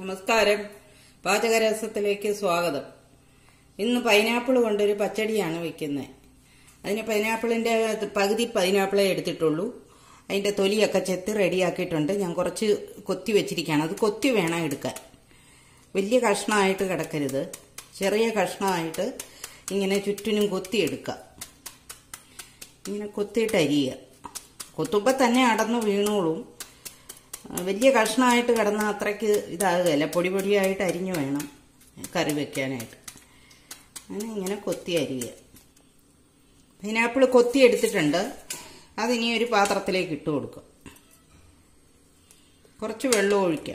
നമസ്കാരം പാചകരസത്തിലേക്ക് സ്വാഗതം ഇന്ന് പൈനാപ്പിൾ കൊണ്ടൊരു പച്ചടിയാണ് വെക്കുന്നത് അതിന് പൈനാപ്പിളിന്റെ പകുതി പൈനാപ്പിളെ എടുത്തിട്ടുള്ളൂ അതിന്റെ തൊലിയൊക്കെ ചെത്തി റെഡിയാക്കിയിട്ടുണ്ട് ഞാൻ കുറച്ച് കൊത്തി വെച്ചിരിക്കുകയാണ് അത് കൊത്തി വേണം എടുക്കാൻ വലിയ കഷ്ണമായിട്ട് കിടക്കരുത് ചെറിയ കഷ്ണമായിട്ട് ഇങ്ങനെ ചുറ്റിനും കൊത്തി എടുക്കുക ഇങ്ങനെ കൊത്തിയിട്ട് അരിയുക കൊത്തുമ്പോൾ തന്നെ അടന്നു വീണോളും ആ, വലിയ കഷ്ണമായിട്ട് കിടന്ന അത്രയ്ക്ക് ഇതാകുകയല്ല പൊടി പൊടിയായിട്ട് അരിഞ്ഞു വേണം കറി വെക്കാനായിട്ട് അങ്ങനെ ഇങ്ങനെ കൊത്തി അരിയുക പൈനാപ്പിൾ കൊത്തി എടുത്തിട്ടുണ്ട് അതിനി ഒരു പാത്രത്തിലേക്ക് ഇട്ട് കൊടുക്കുക കുറച്ച് വെള്ളം ഒഴിക്കുക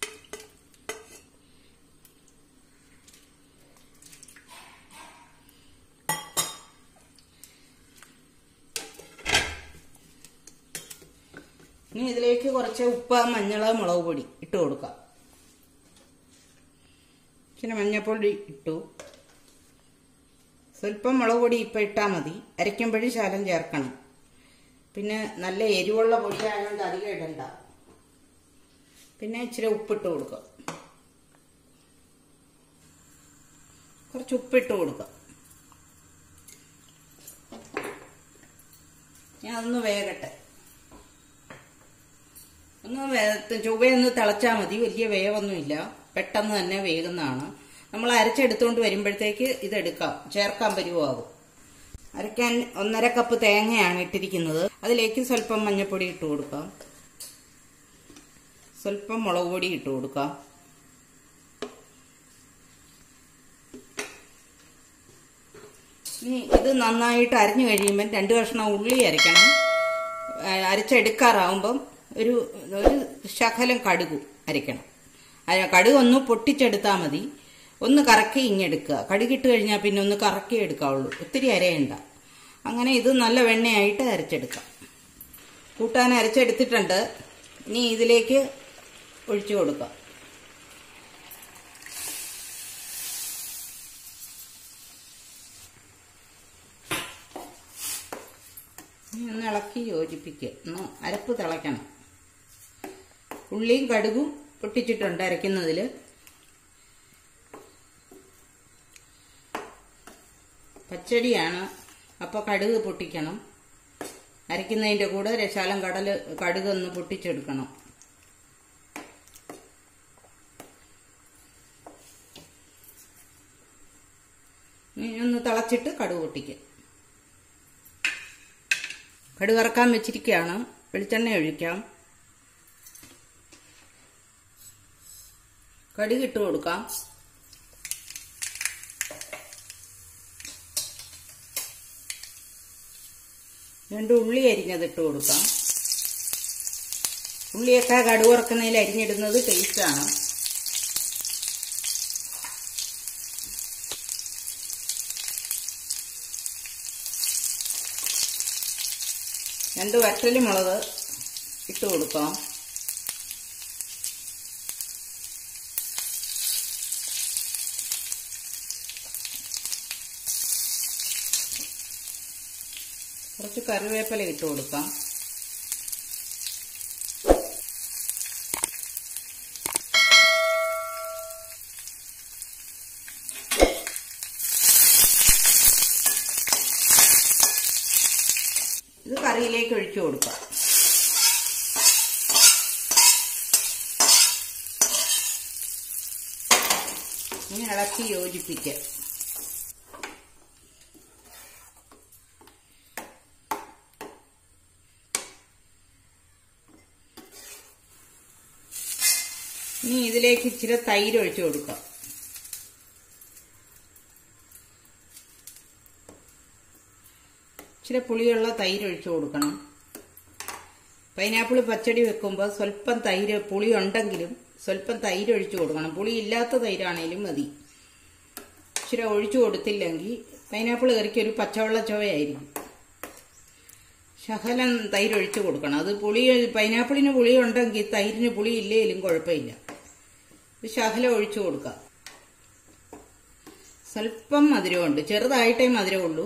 ഇനി ഇതിലേക്ക് കുറച്ച് ഉപ്പ് മഞ്ഞൾ മുളക് പൊടി ഇട്ട് കൊടുക്കാം പിന്നെ മഞ്ഞൾപ്പൊടി ഇട്ടു സ്വല്പം മുളക് പൊടി ഇപ്പം ഇട്ടാൽ മതി അരയ്ക്കുമ്പോഴും ശാലം ചേർക്കണം പിന്നെ നല്ല എരിവുള്ള പൊടിയായതുകൊണ്ട് അധികം ഇടണ്ട പിന്നെ ഇച്ചിരി ഉപ്പിട്ട് കൊടുക്കുക കുറച്ച് ഉപ്പിട്ട് കൊടുക്കുക ഞാൻ അതൊന്ന് വേകട്ടെ ഒന്ന് വേ- ചൊവ്വയൊന്ന് തിളച്ചാൽ മതി വലിയ വേവൊന്നുമില്ല പെട്ടെന്ന് തന്നെ വേകുന്നതാണ് നമ്മൾ അരച്ചെടുത്തുകൊണ്ട് വരുമ്പോഴത്തേക്ക് ഇതെടുക്കാം ചേർക്കാൻ പരുവാകും അരയ്ക്കാൻ ഒന്നര കപ്പ് തേങ്ങയാണ് ഇട്ടിരിക്കുന്നത് അതിലേക്ക് സ്വല്പം മഞ്ഞൾപ്പൊടി ഇട്ട് കൊടുക്കാം സ്വല്പം മുളക് പൊടി ഇട്ട് കൊടുക്കാം ഇനി ഇത് നന്നായിട്ട് അരിഞ്ഞു കഴിയുമ്പം രണ്ട് കഷ്ണം ഉള്ളി അരയ്ക്കണം ആ, അരച്ചെടുക്കാറാവുമ്പം ഒരു ഒരു ശകലം കടുകും അരയ്ക്കണം അര കടുക് ഒന്ന് പൊട്ടിച്ചെടുത്താൽ മതി ഒന്ന് കറക്കി ഇങ്ങെടുക്കുക കടുകിട്ട് കഴിഞ്ഞാൽ പിന്നെ ഒന്ന് കറക്കി എടുക്കാവുള്ളൂ ഒത്തിരി അരയണ്ട അങ്ങനെ ഇത് നല്ല വെണ്ണയായിട്ട് അരച്ചെടുക്കാം കൂട്ടാൻ അരച്ചെടുത്തിട്ടുണ്ട് ഇനി ഇതിലേക്ക് ഒഴിച്ചു കൊടുക്കാം ഇനി ഒന്ന് ഇളക്കി യോജിപ്പിക്കുക ഒന്ന് അരപ്പ് തിളയ്ക്കണം ഉള്ളിയും കടുകും പൊട്ടിച്ചിട്ടുണ്ട് അരയ്ക്കുന്നതിൽ പച്ചടിയാണ് അപ്പോൾ കടുക് പൊട്ടിക്കണം അരയ്ക്കുന്നതിൻ്റെ കൂടെ രശാലം കടൽ കടുക് ഒന്ന് പൊട്ടിച്ചെടുക്കണം ഇനി ഒന്ന് തിളച്ചിട്ട് കടുക് പൊട്ടിക്കുക കടുക് ഇറക്കാൻ വെച്ചിരിക്കുകയാണ് വെളിച്ചെണ്ണ ഒഴിക്കാം കടുക് ഇട്ട് കൊടുക്കാം രണ്ട് ഉള്ളി അരിഞ്ഞത് ഇട്ട് കൊടുക്കാം ഉള്ളിയൊക്കെ കടുക് ഇറക്കുന്നതിൽ അരിഞ്ഞിടുന്നത് ടേസ്റ്റാണ് രണ്ട് വറ്റല് മുളക് ഇട്ട് കൊടുക്കാം കുറച്ച് കറിവേപ്പില ഇട്ട് കൊടുക്കാം ഇത് കറിയിലേക്ക് ഒഴിച്ചു കൊടുക്കാം ഇനി ഇളക്കി യോജിപ്പിക്കുക ഇനി ഇതിലേക്ക് ഇച്ചിരി തൈര് ഒഴിച്ചു കൊടുക്കാം ഇച്ചിരി പുളിയുള്ള തൈര് ഒഴിച്ചു കൊടുക്കണം പൈനാപ്പിൾ പച്ചടി വെക്കുമ്പോൾ സ്വല്പം തൈര് പുളി ഉണ്ടെങ്കിലും സ്വല്പം തൈര് ഒഴിച്ചു കൊടുക്കണം പുളി ഇല്ലാത്ത തൈരാണേലും മതി ഇച്ചിരി ഒഴിച്ചു കൊടുത്തില്ലെങ്കിൽ പൈനാപ്പിൾ കറിക്ക് ഒരു പച്ചവെള്ള ചുവയായിരിക്കും ശകലം തൈര് ഒഴിച്ചു കൊടുക്കണം അത് പുളി പൈനാപ്പിളിന് പുളി ഉണ്ടെങ്കിൽ തൈരിന് പുളി ഇല്ലേലും കുഴപ്പമില്ല ഒരു ശകലം ഒഴിച്ചു കൊടുക്കാം സ്വല്പം മധുരമുണ്ട് ചെറുതായിട്ടേ മധുരമുള്ളൂ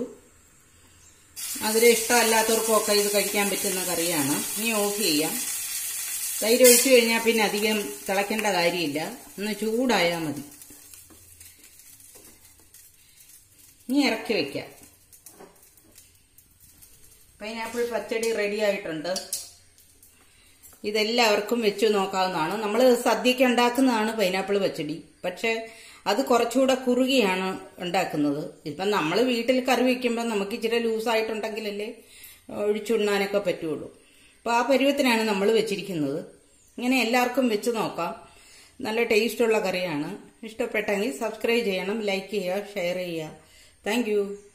മധുരം ഇഷ്ടമല്ലാത്തവർക്കൊക്കെ ഇത് കഴിക്കാൻ പറ്റുന്ന കറിയാണ് ഇനി ഓഫ് ചെയ്യാം തൈര് ഒഴിച്ചു കഴിഞ്ഞാൽ പിന്നെ അധികം തിളയ്ക്കേണ്ട കാര്യമില്ല ഒന്ന് ചൂടായാൽ മതി ഇനി ഇറക്കി വെക്കാം പൈനാപ്പിൾ പച്ചടി റെഡി ആയിട്ടുണ്ട് ഇതെല്ലാവർക്കും വെച്ചു നോക്കാവുന്നതാണ് നമ്മൾ സദ്യക്ക് ഉണ്ടാക്കുന്നതാണ് പൈനാപ്പിൾ പച്ചടി പക്ഷെ അത് കുറച്ചുകൂടെ കുറുകിയാണ് ഉണ്ടാക്കുന്നത് ഇപ്പം നമ്മൾ വീട്ടിൽ കറി വയ്ക്കുമ്പോൾ നമുക്ക് ഇച്ചിരി ലൂസായിട്ടുണ്ടെങ്കിലല്ലേ ഒഴിച്ചുണ്ണാനൊക്കെ പറ്റുള്ളൂ അപ്പോൾ ആ പരുവത്തിനാണ് നമ്മൾ വെച്ചിരിക്കുന്നത് ഇങ്ങനെ എല്ലാവർക്കും വെച്ച് നോക്കാം നല്ല ടേസ്റ്റുള്ള കറിയാണ് ഇഷ്ടപ്പെട്ടെങ്കിൽ സബ്സ്ക്രൈബ് ചെയ്യണം ലൈക്ക് ചെയ്യുക ഷെയർ ചെയ്യുക താങ്ക്